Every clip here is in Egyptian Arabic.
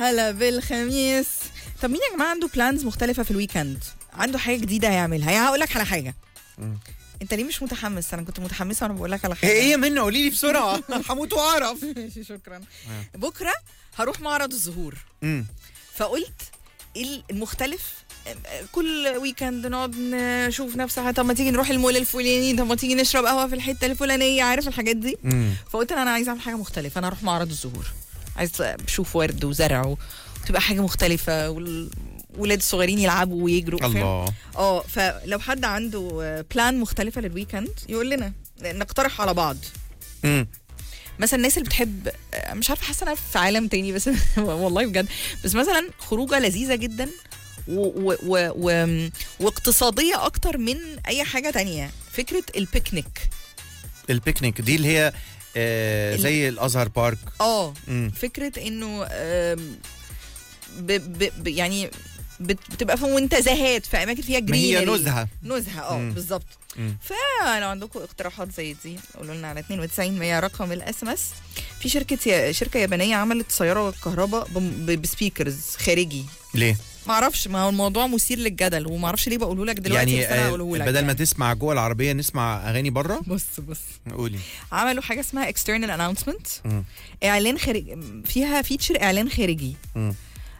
هلا بالخميس طب مين يا جماعه عنده بلانز مختلفه في الويكند عنده حاجه جديده يعملها يعني هقول لك على حاجه مم. انت ليه مش متحمس انا كنت متحمسه وانا بقول لك على حاجه ايه يا منى قولي لي بسرعه هموت واعرف ماشي شكرا بكره هروح معرض الزهور مم. فقلت ايه المختلف كل ويكند نقعد نشوف نفسها طب ما تيجي نروح المول الفلاني طب ما تيجي نشرب قهوه في الحته الفلانيه عارف الحاجات دي مم. فقلت انا عايزه اعمل حاجه مختلفه انا هروح معرض الزهور عايز اشوف ورد وزرع وتبقى حاجه مختلفه والولاد الصغيرين يلعبوا ويجروا فاهم؟ الله اه فلو حد عنده بلان مختلفه للويكند يقول لنا نقترح على بعض مم. مثلا الناس اللي بتحب مش عارفه حاسه انا في عالم تاني بس والله بجد بس مثلا خروجه لذيذه جدا و و و و واقتصاديه اكتر من اي حاجه تانية فكره البيكنيك البيكنيك دي اللي هي آه ال- زي الازهر بارك اه مم. فكره انه آم، ب ب ب يعني بت- بتبقى في منتزهات في اماكن فيها ما هي جرينري نزهه نزهه اه مم. بالظبط مم. فلو عندكم اقتراحات زي دي قولوا لنا على 92 100 رقم الاس ام اس في شركه يا- شركه يابانيه عملت سياره كهرباء بم- ب- بسبيكرز خارجي ليه؟ ما اعرفش ما هو الموضوع مثير للجدل وما اعرفش ليه بقوله لك دلوقتي يعني بس انا آه، هقوله لك بدل ما يعني. تسمع جوه العربيه نسمع اغاني بره بص بص قولي عملوا حاجه اسمها external announcement مم. اعلان خارج فيها فيتشر اعلان خارجي مم.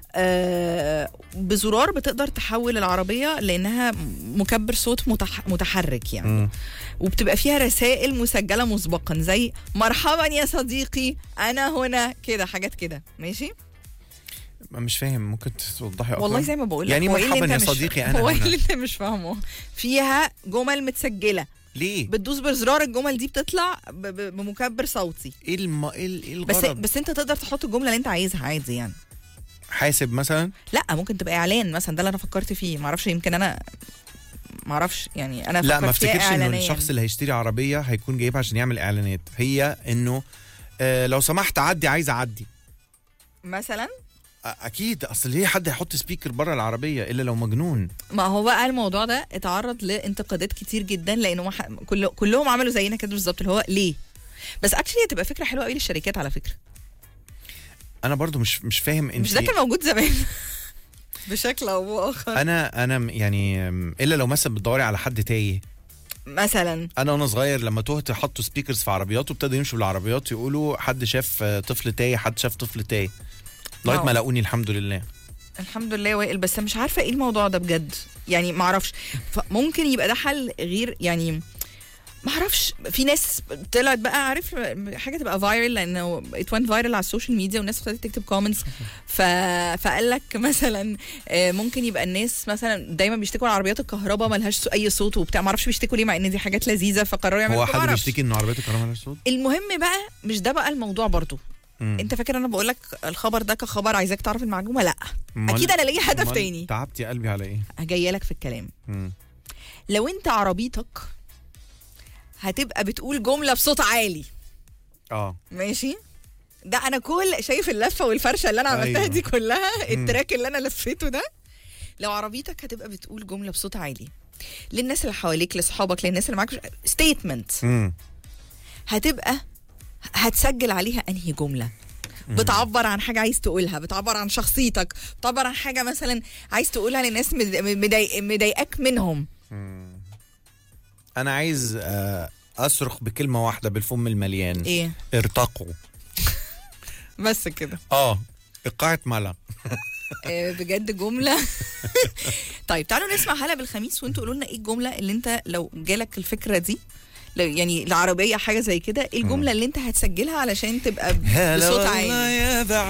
آه بزرار بتقدر تحول العربيه لانها مكبر صوت متح... متحرك يعني مم. وبتبقى فيها رسائل مسجله مسبقا زي مرحبا يا صديقي انا هنا كده حاجات كده ماشي مش فاهم ممكن توضحي اكتر والله زي ما بقول لك يعني هو إيه اللي مرحبا أنت يا مش- صديقي أنا هو إيه هنا. اللي انت مش فاهمه فيها جمل متسجله ليه؟ بتدوس بزرار الجمل دي بتطلع ب- ب- بمكبر صوتي ايه الم... ايه ال- إيه بس الغرض؟ بس انت تقدر تحط الجمله اللي انت عايزها عادي يعني حاسب مثلا لا ممكن تبقى اعلان مثلا ده اللي انا فكرت فيه معرفش يمكن انا معرفش يعني انا لا ما فكرت فيها افتكرش انه إعلانياً. الشخص اللي هيشتري عربيه هيكون جايبها عشان يعمل اعلانات هي انه آه لو سمحت عدي عايز اعدي مثلا أ- اكيد اصل ليه حد هيحط سبيكر بره العربيه الا لو مجنون ما هو بقى الموضوع ده اتعرض لانتقادات كتير جدا لانه ما ح... كل... كلهم عملوا زينا كده بالظبط اللي هو ليه بس اكشلي هتبقى فكره حلوه قوي للشركات على فكره انا برضو مش مش فاهم انت مش ده كان موجود زمان بشكل او باخر انا انا م- يعني م- الا لو مثلا بتدوري على حد تايه مثلا انا وانا صغير لما تهت حطوا سبيكرز في عربيات وابتدوا يمشوا بالعربيات يقولوا حد شاف آه، طفل تايه حد شاف طفل تايه لغايه واو. ما لاقوني الحمد لله الحمد لله وائل بس مش عارفه ايه الموضوع ده بجد يعني ما اعرفش فممكن يبقى ده حل غير يعني ما اعرفش في ناس طلعت بقى عارف حاجه تبقى فايرل لانه ات went فايرل على السوشيال ميديا والناس ابتدت تكتب كومنتس ف... فقال لك مثلا آه، ممكن يبقى الناس مثلا دايما بيشتكوا على عربيات الكهرباء ملهاش اي صوت وبتاع ما اعرفش بيشتكوا ليه مع ان دي حاجات لذيذه فقرروا يعملوا هو كده، ما حد أعرفش. بيشتكي ان عربيته كهرباء مالهاش صوت المهم بقى مش ده بقى الموضوع برضو مم. انت فاكر انا بقول لك الخبر ده كخبر عايزاك تعرف المعلومه لا أمال- اكيد انا ليا هدف أمال تاني تعبتي قلبي على ايه جايه لك في الكلام مم. لو انت عربيتك هتبقى بتقول جمله بصوت عالي اه ماشي ده انا كل شايف اللفه والفرشه اللي انا عملتها أيوة. دي كلها مم. التراك اللي انا لفيته ده لو عربيتك هتبقى بتقول جمله بصوت عالي للناس اللي حواليك لاصحابك للناس اللي معاك ستيتمنت مم. هتبقى هتسجل عليها انهي جمله بتعبر عن حاجه عايز تقولها بتعبر عن شخصيتك بتعبر عن حاجه مثلا عايز تقولها للناس مد- مضايق- مضايقاك منهم انا عايز آه، اصرخ بكلمه واحده بالفم المليان ايه ارتقوا بس كده اه ايقاعة ملا آه، بجد جمله طيب تعالوا نسمع هلا بالخميس وانتوا قولوا لنا ايه الجمله اللي انت لو جالك الفكره دي لو يعني العربيه حاجه زي كده ايه الجمله اللي انت هتسجلها علشان تبقى هلا بصوت والله عالي يا